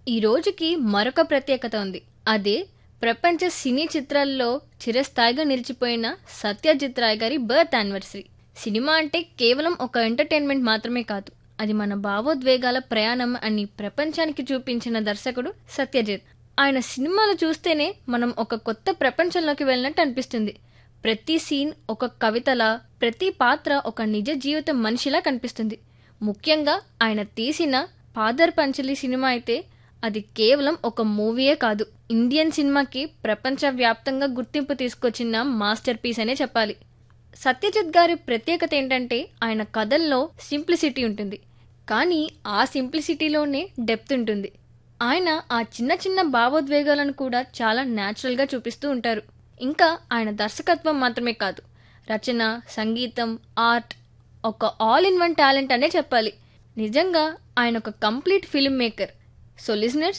ఈ రోజుకి మరొక ప్రత్యేకత ఉంది అదే ప్రపంచ సినీ చిత్రాల్లో చిరస్థాయిగా నిలిచిపోయిన సత్యజిత్ రాయ్ గారి బర్త్ యానివర్సరీ సినిమా అంటే కేవలం ఒక ఎంటర్టైన్మెంట్ మాత్రమే కాదు అది మన భావోద్వేగాల ప్రయాణం అని ప్రపంచానికి చూపించిన దర్శకుడు సత్యజిత్ ఆయన సినిమాలు చూస్తేనే మనం ఒక కొత్త ప్రపంచంలోకి వెళ్ళినట్టు అనిపిస్తుంది ప్రతి సీన్ ఒక కవితలా ప్రతి పాత్ర ఒక నిజ జీవిత మనిషిలా కనిపిస్తుంది ముఖ్యంగా ఆయన తీసిన పాదర్ పంచలి సినిమా అయితే అది కేవలం ఒక మూవీయే కాదు ఇండియన్ సినిమాకి ప్రపంచవ్యాప్తంగా గుర్తింపు తీసుకొచ్చిన మాస్టర్ పీస్ అనే చెప్పాలి సత్యజిత్ గారి ప్రత్యేకత ఏంటంటే ఆయన కథల్లో సింప్లిసిటీ ఉంటుంది కానీ ఆ సింప్లిసిటీలోనే డెప్త్ ఉంటుంది ఆయన ఆ చిన్న చిన్న భావోద్వేగాలను కూడా చాలా న్యాచురల్గా చూపిస్తూ ఉంటారు ఇంకా ఆయన దర్శకత్వం మాత్రమే కాదు రచన సంగీతం ఆర్ట్ ఒక ఆల్ ఇన్ వన్ టాలెంట్ అనే చెప్పాలి నిజంగా ఆయన ఒక complete film maker so listeners